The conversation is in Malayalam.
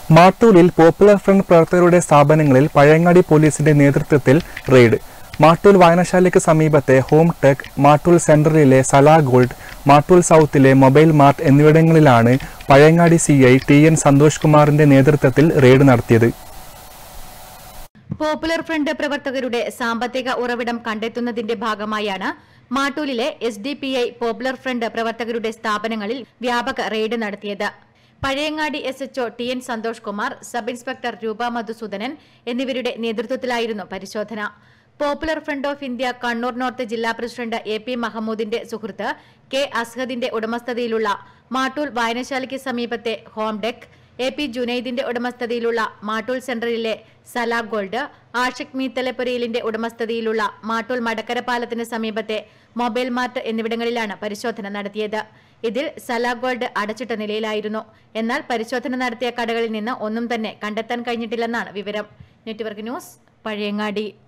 മാട്ടൂലിൽ പോപ്പുലർ ഫ്രണ്ട് പ്രവർത്തകരുടെ സ്ഥാപനങ്ങളിൽ പഴയങ്ങാടി പോലീസിന്റെ നേതൃത്വത്തിൽ റെയ്ഡ് മാട്ടൂൽ വായനശാലയ്ക്ക് സമീപത്തെ ഹോം ടെക് മാട്ടൂൽ സെന്ററിലെ സലാ ഗോൾഡ് മാട്ടൂൽ സൗത്തിലെ മൊബൈൽ മാർട്ട് എന്നിവിടങ്ങളിലാണ് Pazhayangadi C I T N Santhosh കുമാറിന്റെ നേതൃത്വത്തിൽ റെയ്ഡ് നടത്തിയത് പോപ്പുലർ ഫ്രണ്ട് പ്രവർത്തകരുടെ സാമ്പത്തിക ഉറവിടം കണ്ടെത്തുന്നതിന്റെ ഭാഗമായാണ് മാട്ടൂലിലെ S D P I popular front പ്രവർത്തകരുടെ സ്ഥാപനങ്ങളിൽ വ്യാപക റെയ്ഡ് നടത്തിയത് Pazhayangadi S H O T N Santhosh Kumar sub inspector Roopa Madhusoodanan എന്നിവരുടെ നേതൃത്വത്തിലായിരുന്നു പരിശോധന popular front of India Kannur north ജില്ലാ പ്രസിഡന്റ് എ പി മഹമ്മൂദിന്റെ സുഹൃത്ത് കെ അസ്ഹദിന്റെ ഉടമസ്ഥതയിലുള്ള മാട്ടൂൽ വായനശാലയ്ക്ക് സമീപത്തെ ഹോം ഡെക്ക് എ പി ജുനൈദിന്റെ ഉടമസ്ഥതയിലുള്ള മാട്ടൂൽ സെന്ററിലെ സലാ ഗോൾഡ് ആഷിഖ് മീത്തലപ്പുരയിലിന്റെ ഉടമസ്ഥതയിലുള്ള മാട്ടൂൽ മടക്കര പാലത്തിന് സമീപത്തെ മൊബൈൽ മാർട്ട് എന്നിവിടങ്ങളിലാണ് പരിശോധന നടത്തിയത് ഇതിൽ സലാ ഗോൾഡ് അടച്ചിട്ട നിലയിലായിരുന്നു എന്നാൽ പരിശോധന നടത്തിയ കടകളിൽ നിന്ന് ഒന്നും തന്നെ കണ്ടെത്താൻ കഴിഞ്ഞിട്ടില്ലെന്നാണ് വിവരം നെറ്റ്വർക്ക് ന്യൂസ് പഴയങ്ങാടി